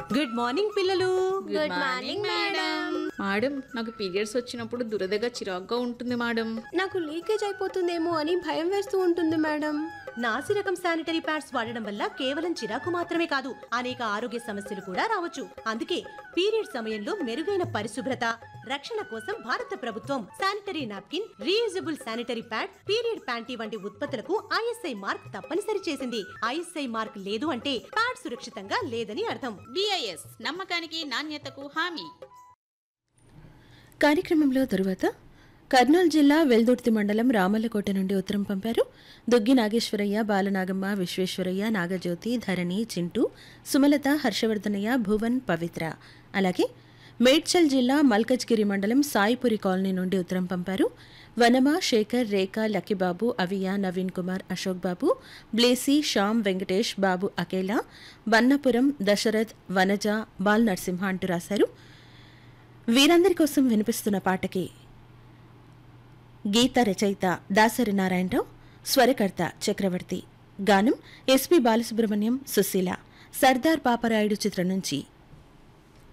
good morning పిల్లలు good morning madam madam నాకు periods వచ్చినప్పుడు దురదగా చిరాగ్గా ఉంటుంది మేడం నాకు లీకేజ్ అయిపోతుందేమో అని భయం వేస్తూ ఉంటుంది మేడం నాసి రకం శానిటరీ ప్యాడ్స్ వాడడం వల్ల కేవలం చిరాకు మాత్రమే కాదు అనేక ఆరోగ్య సమస్యలు కూడా రావచ్చు అందుకే పీరియడ్ సమయంలో మెరుగైన పరిశుభ్రత రక్షణ కోసం భారత ప్రభుత్వం sanitary napkin reusable sanitary pad period panty వంటి ఉత్పత్తులకు ఐఎస్ఐ మార్క్ తప్పనిసరి చేసింది ఐఎస్ఐ మార్క్ లేదు అంటే ప్యాడ్ సురక్షితంగా లేదని అర్థం బిఐఎస్ నమ్మకానికి నాణ్యతకు హామీ కార్యక్రమంలో తరువాత కర్నూలు జిల్లా వెల్దుర్తి మండలం రామల్లకోట నుండి ఉత్తరం పంపారు దుగ్గి నాగేశ్వరయ్య బాలనాగమ్మ విశ్వేశ్వరయ్య నాగజ్యోతి ధరణి చింటూ సుమలత హర్షవర్ధనయ్య భువన్ పవిత్ర అలాగే మేడ్చల్ జిల్లా మల్కజ్గిరి మండలం సాయిపురి కాలనీ నుండి ఉత్తరం పంపారు వనమ శేఖర్ రేఖ లక్కిబాబు అవియా నవీన్ కుమార్ అశోక్ బాబు బ్లేసి శ్యామ్ వెంకటేష్ బాబు అకేలా బన్నపురం దశరథ్ వనజ బాల్ నరసింహ అంటూ రాశారు వీరందరి కోసం వినిపిస్తున్న పాటకి గీత రచయిత దాసరి నారాయణరావు స్వరకర్త చక్రవర్తి గానం ఎస్పి బాలసుబ్రహ్మణ్యం సుశీల సర్దార్ పాపరాయుడు చిత్రం నుంచి